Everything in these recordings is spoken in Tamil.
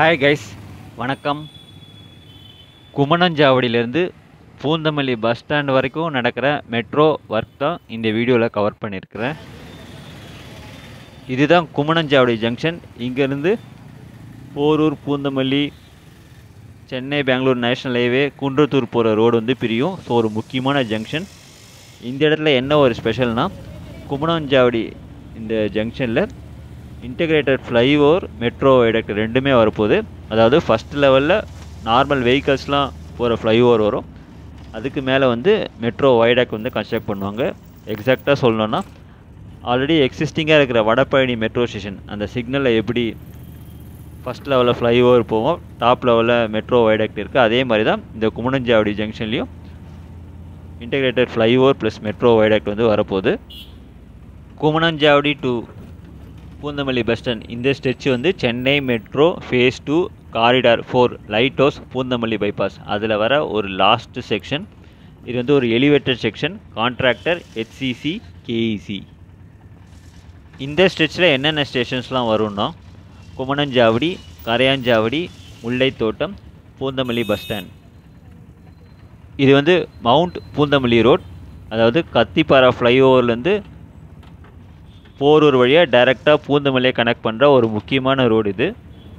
ஹாய் கைஸ் வணக்கம் குமணஞ்சாவடியிலேருந்து பூந்தமல்லி பஸ் ஸ்டாண்ட் வரைக்கும் நடக்கிற மெட்ரோ ஒர்க் தான் இந்த வீடியோவில் கவர் பண்ணியிருக்கிறேன் இதுதான் குமணஞ்சாவடி ஜங்ஷன் இங்கேருந்து போரூர் பூந்தமல்லி சென்னை பெங்களூர் நேஷ்னல் ஹைவே குன்றத்தூர் போகிற ரோடு வந்து பிரியும் ஸோ ஒரு முக்கியமான ஜங்ஷன் இந்த இடத்துல என்ன ஒரு ஸ்பெஷல்னா குமணஞ்சாவடி இந்த ஜங்ஷனில் இன்டகிரேட்டட் ஃப்ளைஓவர் மெட்ரோ வைடக்ட் ரெண்டுமே வரப்போகுது அதாவது ஃபஸ்ட் லெவலில் நார்மல் வெஹிக்கல்ஸ்லாம் போகிற ஃப்ளைஓவர் வரும் அதுக்கு மேலே வந்து மெட்ரோ வைடக்ட் வந்து கன்ஸ்ட்ரக்ட் பண்ணுவாங்க எக்ஸாக்டாக சொல்லணுன்னா ஆல்ரெடி எக்ஸிஸ்டிங்காக இருக்கிற வடபழனி மெட்ரோ ஸ்டேஷன் அந்த சிக்னலில் எப்படி ஃபஸ்ட் லெவலில் ஃப்ளைஓவர் போவோம் டாப் லெவலில் மெட்ரோ வைடக்ட் இருக்குது அதே மாதிரி தான் இந்த குமணஞ்சாவடி ஜங்ஷன்லேயும் integrated flyover plus metro viaduct வந்து வரப்போகுது Kumananchavadi to Poonamallee bus stand இந்த ஸ்ட்ரெச் வந்து Chennai metro phase two corridor four lighthouse Poonamallee bypass அதில் வர ஒரு லாஸ்ட் செக்ஷன் இது வந்து ஒரு elevated section contractor HCC KEC இந்த ஸ்ட்ரெச்சில் என்னென்ன ஸ்டேஷன்ஸ்லாம் வரும்னா குமணஞ்சாவடி கரையாஞ்சாவடி முல்லைத்தோட்டம் பூந்தமல்லி பஸ் ஸ்டாண்ட் இது வந்து மவுண்ட் பூந்தமல்லி ரோட் அதாவது கத்திப்பாரா ஃப்ளைஓவர்லேருந்து போரூர் வழியாக டைரெக்டாக பூந்தமல்லியை கனெக்ட் பண்ணுற ஒரு முக்கியமான ரோடு இது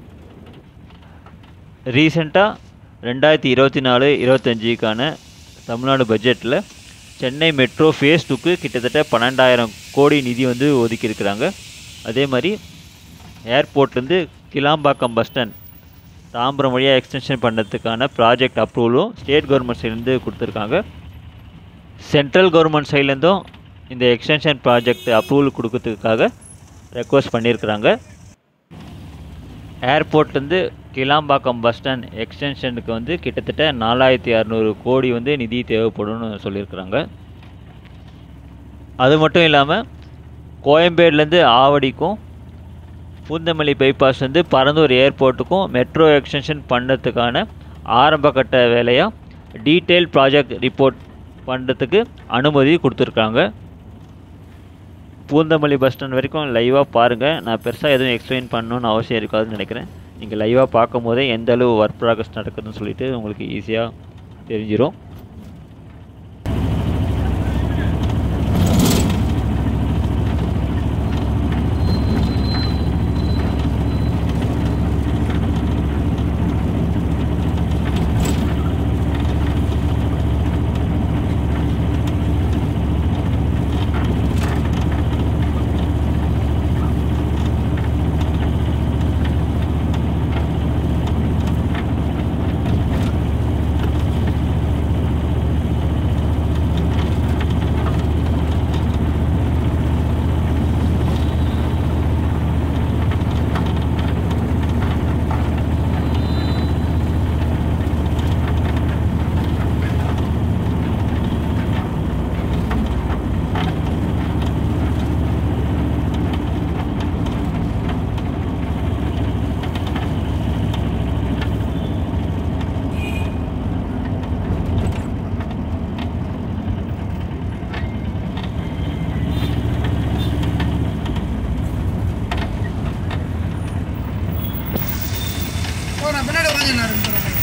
ரீசெண்டாக ரெண்டாயிரத்தி இருபத்தி நாலு இருபத்தஞ்சிக்கான தமிழ்நாடு பட்ஜெட்டில் சென்னை மெட்ரோ ஃபேஸ் டூக்கு கிட்டத்தட்ட பன்னெண்டாயிரம் கோடி நிதி வந்து ஒதுக்கியிருக்கிறாங்க அதே மாதிரி ஏர்போர்ட்லேருந்து கிளாம்பாக்கம் பஸ் ஸ்டாண்ட் தாம்பரம் வழியாக எக்ஸ்டென்ஷன் பண்ணுறதுக்கான ப்ராஜெக்ட் அப்ரூவலும் ஸ்டேட் கவர்மெண்ட் சைட்லேருந்து கொடுத்துருக்காங்க சென்ட்ரல் கவர்மெண்ட் சைட்லேருந்தும் இந்த எக்ஸ்டென்ஷன் ப்ராஜெக்ட் அப்ரூவல் கொடுக்கறதுக்காக ரெக்வஸ்ட் பண்ணியிருக்கிறாங்க ஏர்போர்ட்லேருந்து கிளாம்பாக்கம் பஸ் ஸ்டாண்ட் எக்ஸ்டென்ஷனுக்கு வந்து கிட்டத்தட்ட நாலாயிரத்தி அறநூறு கோடி வந்து நிதி தேவைப்படும்னு சொல்லியிருக்கிறாங்க அது மட்டும் இல்லாமல் கோயம்பேடுலேருந்து ஆவடிக்கும் பூந்தமல்லி பைபாஸ் வந்து பரந்தூர் ஏர்போர்ட்டுக்கும் மெட்ரோ எக்ஸ்டென்ஷன் பண்ணுறதுக்கான ஆரம்ப கட்ட வேலையாக டீட்டெயில் ப்ராஜெக்ட் ரிப்போர்ட் பண்ணுறதுக்கு அனுமதி கொடுத்துருக்காங்க பூந்தமல்லி பஸ் ஸ்டாண்ட் வரைக்கும் லைவாக பாருங்கள் நான் பெருசாக எதுவும் எக்ஸ்பிளைன் பண்ணணுன்னு அவசியம் இருக்காதுன்னு நினைக்கிறேன் நீங்கள் லைவாக பார்க்கும் போதே எந்த அளவு ஒர்க் ப்ராக்ரஸ் நடக்குதுன்னு சொல்லிட்டு உங்களுக்கு ஈஸியாக தெரிஞ்சிடும் ஓ நான் பின்னாடி உட்காந்து நான் ரெண்டு பேரும்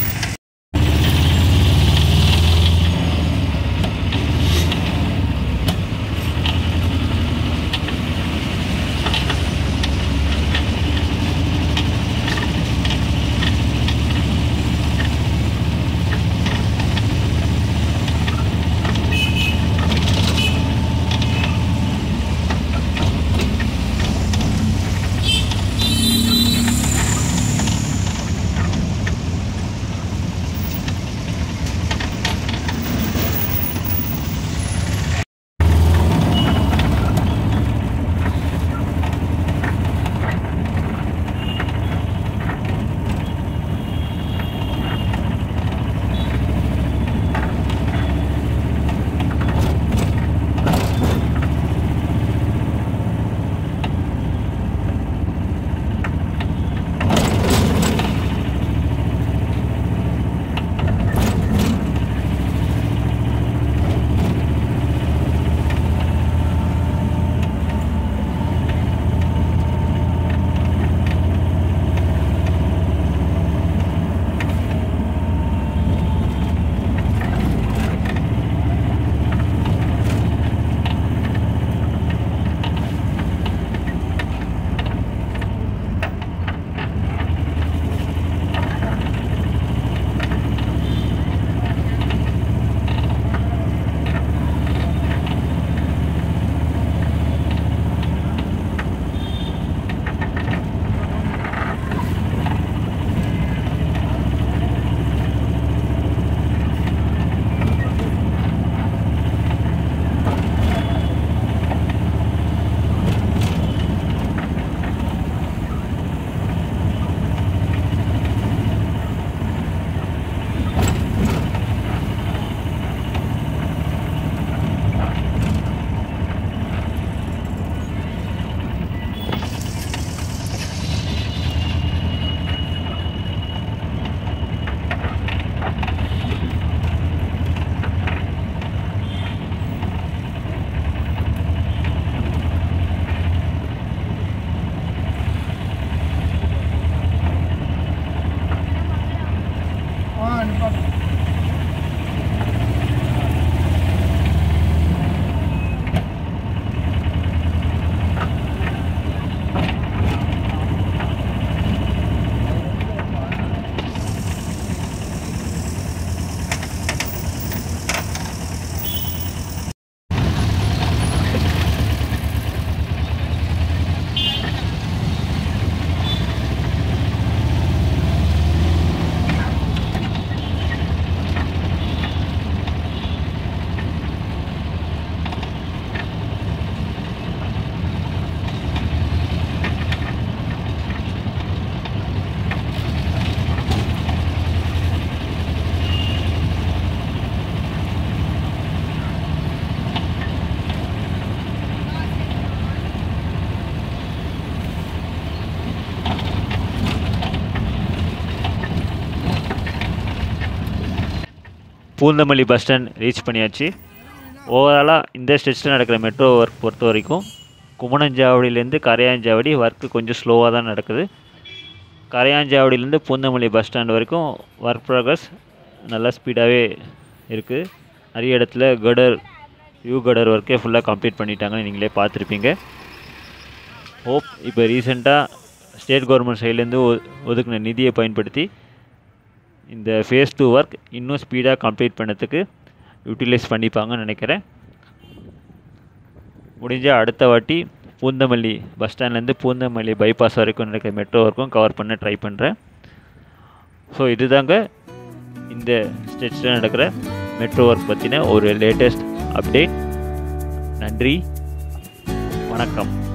பூந்தமல்லி பஸ் ஸ்டாண்ட் ரீச் பண்ணியாச்சு ஓவராலாக இந்த ஸ்டெச்சில் நடக்கிற மெட்ரோ ஒர்க் பொறுத்த வரைக்கும் குமணஞ்சாவடியிலேருந்து கரையாஞ்சாவடி ஒர்க்கு கொஞ்சம் ஸ்லோவாக தான் நடக்குது கரையாஞ்சாவடியிலேருந்து பூந்தமல்லி பஸ் ஸ்டாண்ட் வரைக்கும் ஒர்க் ப்ராக்ரஸ் நல்லா ஸ்பீடாகவே இருக்குது நிறைய இடத்துல கடர் யூ கடர் ஒர்க்கே ஃபுல்லாக கம்ப்ளீட் பண்ணிட்டாங்கன்னு நீங்களே பார்த்துருப்பீங்க ஹோப் இப்போ ரீசெண்டாக ஸ்டேட் கவர்மெண்ட் சைட்லேருந்து ஒதுக்கின நிதியை பயன்படுத்தி இந்த ஃபேஸ் டூ ஒர்க் இன்னும் ஸ்பீடாக கம்ப்ளீட் பண்ணதுக்கு யூட்டிலைஸ் பண்ணிப்பாங்கன்னு நினைக்கிறேன் முடிஞ்சால் அடுத்த வாட்டி பூந்தமல்லி பஸ் ஸ்டாண்ட்லேருந்து பூந்தமல்லி பைபாஸ் வரைக்கும் நடக்கிற மெட்ரோ ஒர்க்கும் கவர் பண்ண ட்ரை பண்ணுறேன் ஸோ இதுதாங்க இந்த ஸ்டெச்சில் நடக்கிற மெட்ரோ ஒர்க் பற்றின ஒரு லேட்டஸ்ட் அப்டேட் நன்றி வணக்கம்